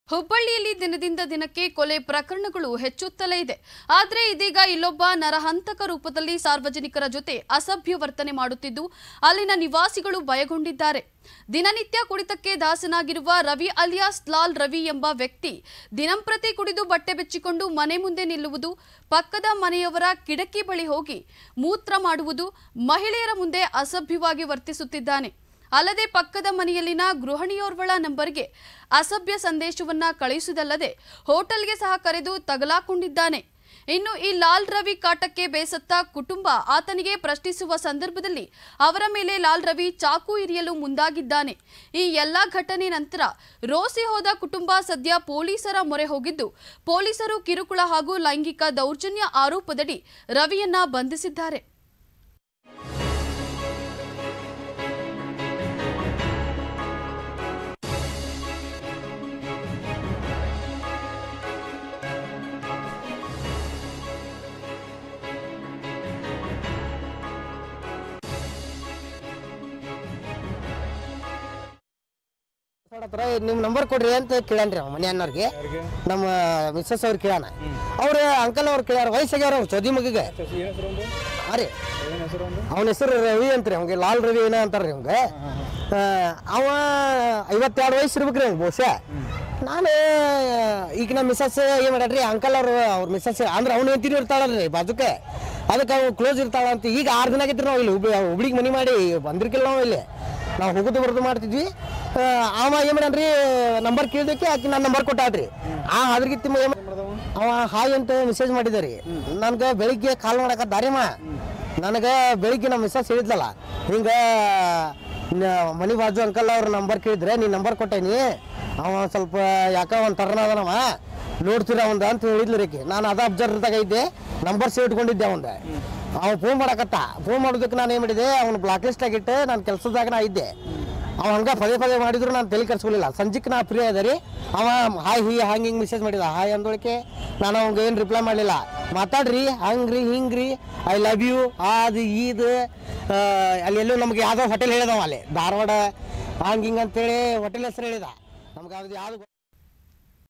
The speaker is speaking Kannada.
ಹುಬ್ಬಳ್ಳಿಯಲ್ಲಿ ದಿನದಿಂದ ದಿನಕ್ಕೆ ಕೊಲೆ ಪ್ರಕರಣಗಳು ಹೆಚ್ಚುತ್ತಲೇ ಇದೆ ಆದರೆ ಇದೀಗ ಇಲ್ಲೊಬ್ಬ ನರಹಂತಕ ರೂಪದಲ್ಲಿ ಸಾರ್ವಜನಿಕರ ಜೊತೆ ಅಸಭ್ಯ ವರ್ತನೆ ಮಾಡುತ್ತಿದ್ದು ಅಲ್ಲಿನ ನಿವಾಸಿಗಳು ಭಯಗೊಂಡಿದ್ದಾರೆ ದಿನನಿತ್ಯ ಕುಡಿತಕ್ಕೆ ದಾಸನಾಗಿರುವ ರವಿ ಅಲಿಯಾಸ್ ಲಾಲ್ ರವಿ ಎಂಬ ವ್ಯಕ್ತಿ ದಿನಂಪ್ರತಿ ಕುಡಿದು ಬಟ್ಟೆ ಬೆಚ್ಚಿಕೊಂಡು ಮನೆ ಮುಂದೆ ನಿಲ್ಲುವುದು ಪಕ್ಕದ ಮನೆಯವರ ಕಿಡಕಿ ಬಳಿ ಹೋಗಿ ಮೂತ್ರ ಮಾಡುವುದು ಮಹಿಳೆಯರ ಮುಂದೆ ಅಸಭ್ಯವಾಗಿ ವರ್ತಿಸುತ್ತಿದ್ದಾನೆ ಅಲ್ಲದೆ ಪಕ್ಕದ ಮನೆಯಲ್ಲಿನ ಗೃಹಿಣಿಯೋರ್ವಳ ನಂಬರ್ಗೆ ಅಸಭ್ಯ ಸಂದೇಶವನ್ನ ಕಳುಹಿಸುವುದಲ್ಲದೆ ಹೋಟೆಲ್ಗೆ ಸಹ ಕರೆದು ತಗಲಾಕೊಂಡಿದ್ದಾನೆ ಇನ್ನು ಈ ಲಾಲ್ ರವಿ ಕಾಟಕ್ಕೆ ಬೇಸತ್ತ ಕುಟುಂಬ ಆತನಿಗೆ ಪ್ರಶ್ನಿಸುವ ಸಂದರ್ಭದಲ್ಲಿ ಅವರ ಮೇಲೆ ಲಾಲ್ ರವಿ ಚಾಕು ಇರಿಯಲು ಮುಂದಾಗಿದ್ದಾನೆ ಈ ಎಲ್ಲಾ ಘಟನೆ ನಂತರ ರೋಸಿ ಹೋದ ಕುಟುಂಬ ಸದ್ಯ ಪೊಲೀಸರ ಮೊರೆ ಹೋಗಿದ್ದು ಪೊಲೀಸರು ಕಿರುಕುಳ ಹಾಗೂ ಲೈಂಗಿಕ ದೌರ್ಜನ್ಯ ಆರೋಪದಡಿ ರವಿಯನ್ನ ಬಂಧಿಸಿದ್ದಾರೆ ಹತ್ರ ನಿಮ್ಮ ನಂಬರ್ ಕೊಡ್ರಿ ಅಂತ ಕೇಳನ್ರಿ ಅವ ಮನೆ ಅನ್ನೋರ್ಗೆ ನಮ್ಮ ಮಿಸ್ಸಸ್ ಅವ್ರು ಕೇಳಾನ ಅವ್ರು ಅಂಕಲ್ ಅವ್ರು ಕೇಳ್ಯಾರ ವಯಸ್ಸಾಗ್ಯಾರ ಅವ್ರು ಚೌದಿ ಮಗಿಗೆ ಹಾಂ ರೀ ಅವನ ಹೆಸರು ರವಿ ಅಂತ್ರಿ ಅವ್ಗೆ ಲಾಲ್ ರವಿ ಏನೋ ಅಂತಾರ್ರಿ ಅವ್ಗೆ ಆ, ಅವ ಐವತ್ತೆರಡು ವಯಸ್ಸು ಇರ್ಬೇಕ್ರಿ ಅವ್ಗೆ ಬಹುಶಃ ನಾನು ಈಗ ನಮ್ಮ ಮಿಸ್ಸಸ್ ಏನು ಮಾಡ್ಯಾಡ್ರಿ ಅಂಕಲ್ ಅವರು ಅವ್ರ ಮಿಸ್ಸಸ್ ಅಂದ್ರೆ ಅವ್ನು ಹೆಂಡತಿನೂ ಇರ್ತಾಳಲ್ರಿ ಬಾಜುಕೆ ಅದಕ್ಕೆ ಅವ್ನು ಕ್ಲೋಸ್ ಇರ್ತಾಳ ಅಂತ ಈಗ ಆರು ದಿನ ಆಗೈತ್ರಿ ನಾವು ಇಲ್ಲಿ ಹುಬ್ಳಿ ಹುಬ್ಳಿಗೆ ಮನೆ ಮಾಡಿ ಬಂದಿರ್ಕಿಲ್ಲ ನಾವು ಇಲ್ಲಿ ನಾವು ಹೋಗೋದು ಬರೋದು ಮಾಡ್ತಿದ್ವಿ ಆ, ಅವ ಏನು ಮಾಡ್ಯಾನ್ರಿ ನಂಬರ್ ಕೇಳಿದಕ್ಕೆ ಆಕಿ ನನ್ನ ನಂಬರ್ ಕೊಟ್ಟಾಡ್ರಿ ಆ ಅದ್ರಗಿತ್ತ ಏನ್ ಅವ ಹಾಯ್ ಅಂತ ಮೆಸೇಜ್ ಮಾಡಿದಾರಿ ನನ್ಗೆ ಬೆಳಿಗ್ಗೆ ಕಾಲ್ ಮಾಡಕ ದಾರಿಮ ನನಗೆ ಬೆಳಿಗ್ಗೆ ನಮ್ಮ ಮಿಸ್ಸಸ್ ಹೇಳಿದ್ಲಲ್ಲ ಹಿಂಗೆ ಮನಿ ಬಾಜು ಅಂಕಲ್ ಅವ್ರ ನಂಬರ್ ಕೇಳಿದ್ರೆ ನೀ ನಂಬರ್ ಕೊಟ್ಟೇನಿ ಅವ ಸ್ವಲ್ಪ ಯಾಕ ಒಂದು ತರನ ಅದನವ ನೋಡ್ತೀರ ಅವಂದ ಅಂತ ಹೇಳಿದ್ಲು ರೀಕಿ ನಾನು ಅದ ಅಬ್ಸರ್ವ್ದಾಗ ಇದ್ದೆ ನಂಬರ್ ಸೇವ್ ಇಟ್ಕೊಂಡಿದ್ದೆ ಅವಂದ ಅವ ಫೋನ್ ಮಾಡಕತ್ತ ಫೋನ್ ಮಾಡೋದಕ್ಕೆ ನಾನು ಏನು ಮಾಡಿದೆ ಅವ್ನು ಬ್ಲಾಕ್ ಲಿಸ್ಟ್ ಆಗಿಟ್ಟು ನಾನು ಕೆಲಸದಾಗ ನಾ ಇದ್ದೆ ಅವ ಹಂಗ ಪದೇ ಪದೇ ಮಾಡಿದ್ರು ನಾನು ತಲೆ ಕೆಡ್ಸ್ಕೊಲಿಲ್ಲ ಸಂಜಿಕ್ ನಾ ಫ್ರೀ ಅದ ರೀ ಅವ ಹಾಯ್ ಹೀ ಹಂಗೆ ಹಿಂಗೆ ಮೆಸೇಜ್ ಮಾಡಿದ ಹಾಯ್ ಅಂದೊಳಕ್ಕೆ ನಾನು ಅವಂಗೆ ಏನು ರಿಪ್ಲೈ ಮಾಡಲಿಲ್ಲ ಮಾತಾಡ್ರಿ ಹಂಗ್ರಿ ಹಿಂಗ್ರಿ ಐ ಲವ್ ಯು ಅದು ಇದು ಆ, ಅಲ್ಲಿ ಎಲ್ಲೋ ನಮ್ಗೆ ಯಾವುದೋ ಹೋಟೆಲ್ ಹೇಳಿದವ ಅಲ್ಲಿ ಧಾರವಾಡ ಹಂಗೆ ಹಿಂಗೆ ಅಂತೇಳಿ ಹೋಟೆಲ್ ಹೆಸರು ಹೇಳಿದ ನಮ್ಗೆ ಅದು ಯಾವ್ದು